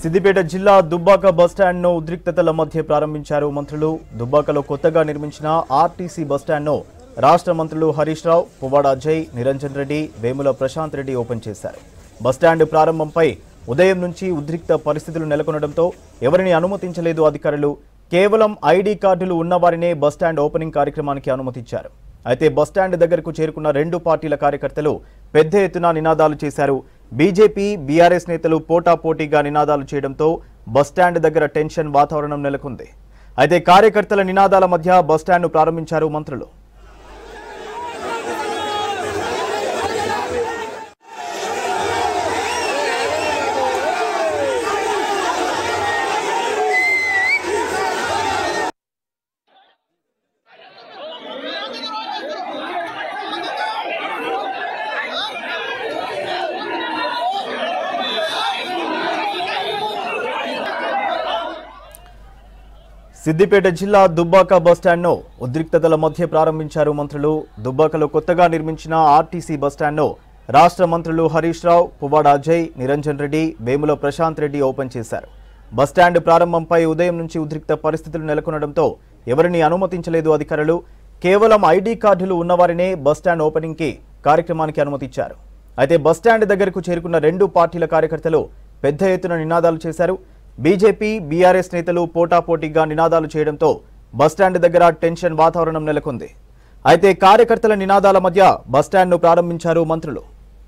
సిద్దిపేట జిల్లా దుబ్బాక బస్టాండ్ను ఉద్రిక్తతల మధ్య ప్రారంభించారు మంత్రులు దుబ్బాకలో కొత్తగా నిర్మించిన ఆర్టీసీ బస్టాండ్ను రాష్ట్ర మంత్రులు హరీష్ రావు పువ్వాడ అజయ్ నిరంజన్ రెడ్డి వేముల ప్రశాంత్ రెడ్డి ఓపెన్ చేశారు బస్టాండ్ ప్రారంభంపై ఉదయం నుంచి ఉద్రిక్త పరిస్థితులు నెలకొనడంతో ఎవరిని అనుమతించలేదు అధికారులు కేవలం ఐడీ కార్డులు ఉన్నవారినే బస్టాండ్ ఓపెనింగ్ కార్యక్రమానికి అనుమతించారు అయితే బస్టాండ్ దగ్గరకు చేరుకున్న రెండు పార్టీల కార్యకర్తలు పెద్ద ఎత్తున నినాదాలు చేశారు బీజేపీ బీఆర్ఎస్ నేతలు పోటాపోటీగా నినాదాలు చేయడంతో బస్టాండ్ దగ్గర టెన్షన్ వాతావరణం నెలకొంది అయితే కార్యకర్తల నినాదాల మధ్య బస్టాండ్ను ప్రారంభించారు మంత్రులు సిద్దిపేట జిల్లా దుబ్బాక బస్టాండ్ను ఉద్రిక్తతల మధ్య ప్రారంభించారు మంత్రులు దుబ్బాకలో కొత్తగా నిర్మించిన ఆర్టీసీ బస్టాండ్ను రాష్ట్ర మంత్రులు హరీష్ రావు పువ్వాడ అజయ్ నిరంజన్ రెడ్డి వేముల ప్రశాంత్ రెడ్డి ఓపెన్ చేశారు బస్టాండ్ ప్రారంభంపై ఉదయం నుంచి ఉద్రిక్త పరిస్థితులు నెలకొనడంతో ఎవరిని అనుమతించలేదు అధికారులు కేవలం ఐడీ కార్డులు ఉన్నవారినే బస్టాండ్ ఓపెనింగ్కి కార్యక్రమానికి అనుమతిచ్చారు అయితే బస్టాండ్ దగ్గరకు చేరుకున్న రెండు పార్టీల కార్యకర్తలు పెద్ద ఎత్తున నినాదాలు చేశారు బీజేపీ బీఆర్ఎస్ నేతలు పోటాపోటీగా నినాదాలు చేయడంతో బస్టాండ్ దగ్గర టెన్షన్ వాతావరణం నెలకొంది అయితే కార్యకర్తల నినాదాల మధ్య బస్టాండ్ను ప్రారంభించారు మంత్రులు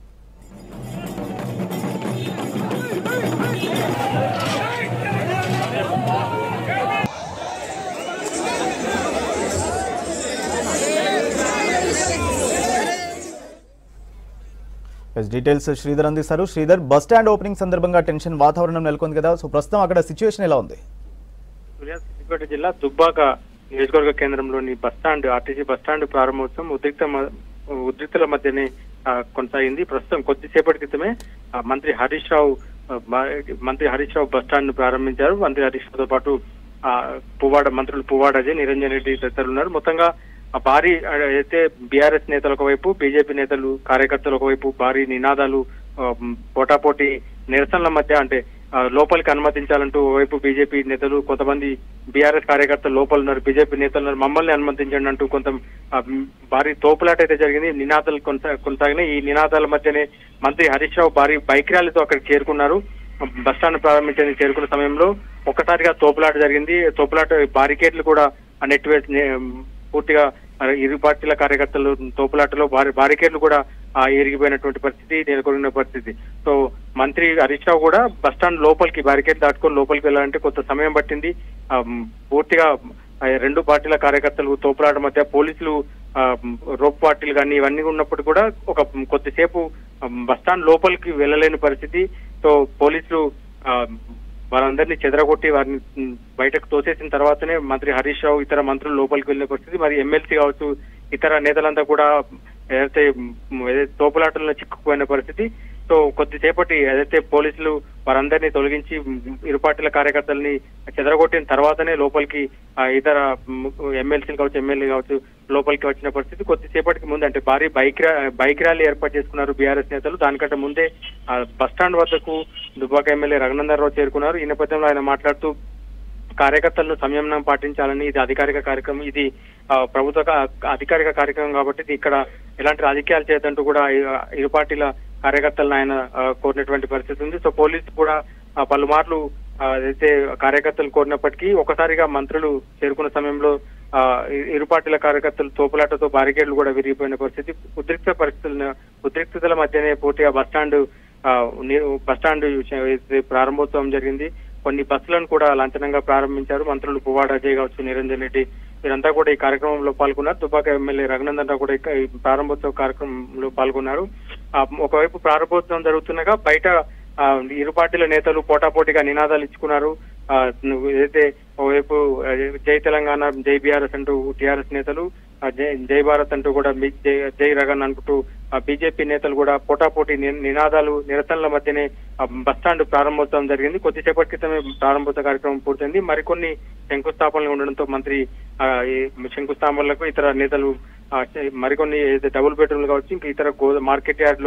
ఎస్ డీటెయిల్స్ శ్రీధర్ అందిస్తారు శ్రీధర్ బస్ స్టాండ్ ఓపెనింగ్ సందర్భంగా టెన్షన్ వాతావరణం నెలకొంది కదా సో ప్రస్తుతం అక్కడ సిచ్యువేషన్ ఎలా ఉంది సూర్యా సిద్దిపేట జిల్లా దుబ్బాక నియోజకవర్గ కేంద్రంలోని బస్టాండ్ ఆర్టీసీ బస్టాండ్ ప్రారంభోత్సవం ఉద్రిక్త మ- ఉద్రిక్తుల మధ్యనే ఆ, కొనసాగింది ప్రస్తుతం కొద్దిసేపటి క్రితమే ఆ, మంత్రి హరీష్ రావు ఆ, బ- మంత్రి హరీష్ రావు బస్టాండ్ ను ప్రారంభించారు మంత్రి హరీష్ రావుతో పాటు ఆ, పువ్వాడ మంత్రులు పువ్వాడ అజయ్ నిరంజన్ రెడ్డి తదితరులు ఉన్నారు మొత్తంగా ఆ భారీ ఆ, అయితే బీఆర్ఎస్ నేతలు ఒకవైపు బీజేపీ నేతలు కార్యకర్తలు ఒకవైపు భారీ నినాదాలు ఆ, పోటాపోటీ నిరసనల మధ్య అంటే ఆ, లోపలికి అనుమతించాలంటూ ఓవైపు బీజేపీ నేతలు కొంతమంది బీఆర్ఎస్ కార్యకర్తలు లోపల ఉన్నారు బీజేపీ నేతలు ఉన్నారు మమ్మల్ని అనుమతించండి అంటూ కొంత ఆ, మ్, భారీ తోపులాట అయితే జరిగింది నినాదాలు కొనసా కొనసాగినాయి ఈ నినాదాల మధ్యనే మంత్రి హరీష్ రావు భారీ బైక్ ర్యాలీతో అక్కడికి చేరుకున్నారు బస్టాండ్ ప్రారంభించేందుకు చేరుకున్న సమయంలో ఒక్కసారిగా తోపులాట జరిగింది తోపులాట బారికేడ్లు కూడా నెట్టివేసి నే- పూర్తిగా ఆ, ఇరు పార్టీల కార్యకర్తలు తోపులాటలో భారీ బారికేడ్లు కూడా ఆ, ఇరిగిపోయినటువంటి పరిస్థితి నెలకొన్న పరిస్థితి సో మంత్రి హరీష్ రావు కూడా బస్టాండ్ లోపలికి బారికేడ్ దాటుకొని లోపలికి వెళ్ళాలంటే కొంత సమయం పట్టింది ఆ, మ్, పూర్తిగా ఆ, రెండు పార్టీల కార్యకర్తలు తోపులాట మధ్య పోలీసులు ఆ, మ్, రోప్ పార్టీలు కానీ ఇవన్నీ ఉన్నప్పుడు కూడా ఒక మ్, కొద్దిసేపు ఆ, బస్టాండ్ లోపలికి వెళ్ళలేని పరిస్థితి సో పోలీసులు ఆ, వారందరినీ చెదరగొట్టి వారిని మ్, బయటకు తోసేసిన తర్వాతనే మంత్రి హరీష్ రావు ఇతర మంత్రులు లోపలికి వెళ్ళిన పరిస్థితి మరి ఎమ్మెల్సీ కావచ్చు ఇతర నేతలంతా కూడా ఏదైతే మ్, ఏదైతే తోపులాటల్లో చిక్కుకుపోయిన పరిస్థితి సో కొద్దిసేపటి ఏదైతే పోలీసులు వారందరినీ తొలగించి మ్, ఇరు పార్టీల కార్యకర్తల్ని చెదరగొట్టిన తర్వాతనే లోపలికి ఆ, ఇతర మ్, ఎమ్మెల్సీలు కావచ్చు ఎమ్మెల్యే కావచ్చు లోపలికి వచ్చిన పరిస్థితి కొద్దిసేపటికి ముందు అంటే భారీ బైక్ ర్యా- బైక్ ర్యాలీ ఏర్పాటు చేసుకున్నారు బీఆర్ఎస్ నేతలు దానికంటే ముందే ఆ, బస్ స్టాండ్ వద్దకు దుబ్బాక ఎమ్మెల్యే రఘునందన్ రావు చేరుకున్నారు ఈ నేపథ్యంలో ఆయన మాట్లాడుతూ కార్యకర్తలను సంయమనం పాటించాలని ఇది అధికారిక కార్యక్రమం ఇది ఆ, ప్రభుత్వ కా- అధికారిక కార్యక్రమం కాబట్టి ఇది ఇక్కడ ఎలాంటి రాజకీయాలు చేయదంటూ కూడా ఇ- ఇరు పార్టీల కార్యకర్తలను ఆయన ఆ, కోరినటువంటి పరిస్థితి ఉంది సో పోలీసు కూడా ఆ, పలుమార్లు ఆ, అయితే కార్యకర్తలు కోరినప్పటికీ ఒకసారిగా మంత్రులు చేరుకున్న సమయంలో ఆ, ఇ- ఇరు పార్టీల కార్యకర్తలు తోపులాటతో బారికేడ్లు కూడా విరిగిపోయిన పరిస్థితి ఉద్రిక్త పరిస్థితులను ఉద్రిక్తతల మధ్యనే పూర్తిగా బస్టాండ్ ఆ, ని- బస్టాండ్ అయితే ప్రారంభోత్సవం జరిగింది కొన్ని బస్సులను కూడా లాంఛనంగా ప్రారంభించారు మంత్రులు పువ్వాడ అజయ్ కావచ్చు నిరంజన్ రెడ్డి వీరంతా కూడా ఈ కార్యక్రమంలో పాల్గొన్నారు దుబ్బాక ఎమ్మెల్యే రఘునందన్ రావు కూడా ఇక ఈ ప్రారంభోత్సవ కార్యక్రమంలో పాల్గొన్నారు ఆ, ఒకవైపు ప్రారంభోత్సవం జరుగుతుండగా బయట ఆ, ఇరు పార్టీల నేతలు పోటాపోటీగా నినాదాలు ఇచ్చుకున్నారు ఆ, నువ్వు ఏదైతే ఒకవైపు ఆ, జై తెలంగాణ జై బీఆర్ఎస్ అంటూ టీఆర్ఎస్ నేతలు ఆ, జై జై భారత్ అంటూ కూడా మీ జై జై రగన్ అంటూ బీజేపీ నేతలు కూడా పోటాపోటీ ని- నినాదాలు నిరసనల మధ్యనే ఆ, బస్టాండ్ ప్రారంభోత్సవం జరిగింది కొద్దిసేపటి క్రితమే ప్రారంభోత్సవ కార్యక్రమం పూర్తయింది మరికొన్ని శంకుస్థాపనలు ఉండడంతో మంత్రి ఆ, ఈ శంకుస్థాపనలకు ఇతర నేతలు ఆ, మరికొన్ని ఏదైతే డబుల్ బెడ్రూమ్లు కావచ్చు ఇంకా ఇతర గో మార్కెట్ యార్డ్ లో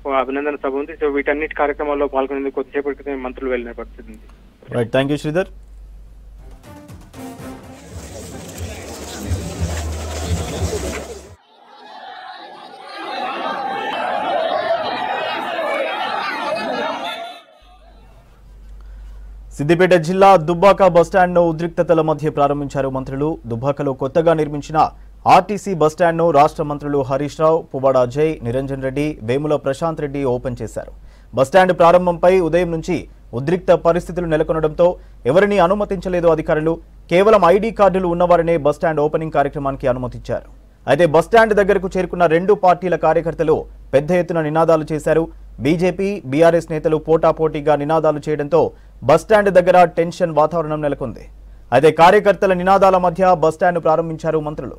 ఓ అభినందన సభ ఉంది సో వీటన్నిటి కార్యక్రమాల్లో పాల్గొనేందుకు కొద్దిసేపటి క్రితం మంత్రులు వెళ్ళిన పరిస్థితి ఉంది right thank you Sridhar Siddipet జిల్లా దుబ్బాక బస్టాండ్ను ఉద్రిక్తతల మధ్య ప్రారంభించారు మంత్రులు దుబ్బాకలో కొత్తగా నిర్మించిన ఆర్టీసీ బస్టాండ్ను రాష్ట్ర మంత్రులు హరీష్ రావు పువ్వాడ అజయ్ నిరంజన్ రెడ్డి వేముల ప్రశాంత్ రెడ్డి ఓపెన్ చేశారు బస్టాండ్ ప్రారంభంపై ఉదయం నుంచి ఉద్రిక్త పరిస్థితులు నెలకొనడంతో ఎవరిని అనుమతించలేదు అధికారులు కేవలం ఐడీ కార్డులు ఉన్నవారనే బస్టాండ్ ఓపెనింగ్ కార్యక్రమానికి అనుమతించారు అయితే బస్టాండ్ దగ్గరకు చేరుకున్న రెండు పార్టీల కార్యకర్తలు పెద్ద ఎత్తున నినాదాలు చేశారు బీజేపీ బీఆర్ఎస్ నేతలు పోటాపోటీగా నినాదాలు చేయడంతో బస్టాండ్ దగ్గర టెన్షన్ వాతావరణం నెలకొంది అయితే కార్యకర్తల నినాదాల మధ్య బస్టాండ్ ప్రారంభించారు మంత్రులు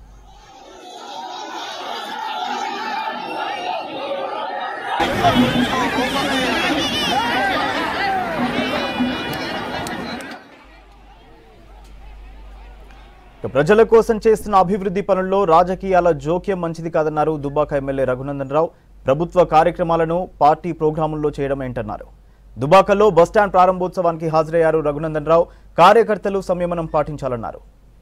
ఇక ప్రజల కోసం చేస్తున్న అభివృద్ధి పనుల్లో రాజకీయాల జోక్యం మంచిది కాదన్నారు దుబ్బాక ఎమ్మెల్యే రఘునందన్ రావు ప్రభుత్వ కార్యక్రమాలను పార్టీ ప్రోగ్రాముల్లో చేయడం ఏంటన్నారు దుబాకలో బస్టాండ్ ప్రారంభోత్సవానికి హాజరయ్యారు రఘునందన్ రావు కార్యకర్తలు సంయమనం పాటించాలన్నారు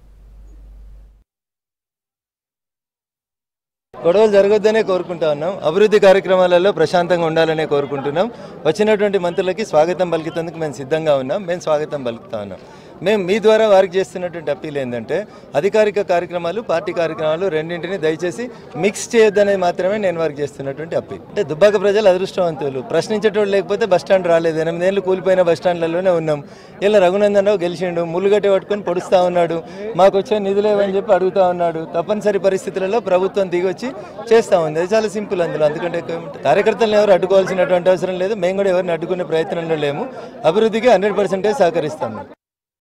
గొడవలు జరగొద్దనే కోరుకుంటా ఉన్నాం అభివృద్ధి కార్యక్రమాలలో ప్రశాంతంగా ఉండాలనే కోరుకుంటున్నాం వచ్చినటువంటి మంత్రులకి స్వాగతం పలికేందుకు మేము సిద్ధంగా ఉన్నాం మేము స్వాగతం పలుకుతా ఉన్నాం మేము మీ ద్వారా వారికి చేస్తున్నటువంటి అప్పీల్ ఏంటంటే అధికారిక కార్యక్రమాలు పార్టీ కార్యక్రమాలు రెండింటిని దయచేసి మిక్స్ చేయొద్దనేది మాత్రమే నేను వారికి చేస్తున్నటువంటి అప్పీల్ అంటే దుబ్బాక ప్రజలు అదృష్టవంతులు ప్రశ్నించేటోళ్ళు లేకపోతే బస్ స్టాండ్ రాలేదు ఎనిమిదేళ్ళు కూలిపోయిన బస్ స్టాండ్లలోనే ఉన్నాం ఇలా రఘునందన్ రావు గెలిచిండు ముళ్ళుగట్టి పట్టుకొని పొడుస్తూ ఉన్నాడు మాకు వచ్చే నిధులేవని చెప్పి అడుగుతా ఉన్నాడు తప్పనిసరి పరిస్థితులలో ప్రభుత్వం దిగొచ్చి చేస్తూ ఉంది అది చాలా సింపుల్ అందులో అందుకంటే ఎక్కువ ఏముంటుంది. కార్యకర్తలను ఎవరు అడ్డుకోవాల్సినటువంటి అవసరం లేదు మేము కూడా ఎవరిని అడ్డుకునే ప్రయత్నంలో లేము అభివృద్ధికి హండ్రెడ్ పర్సెంటేజ్ సహకరిస్తాము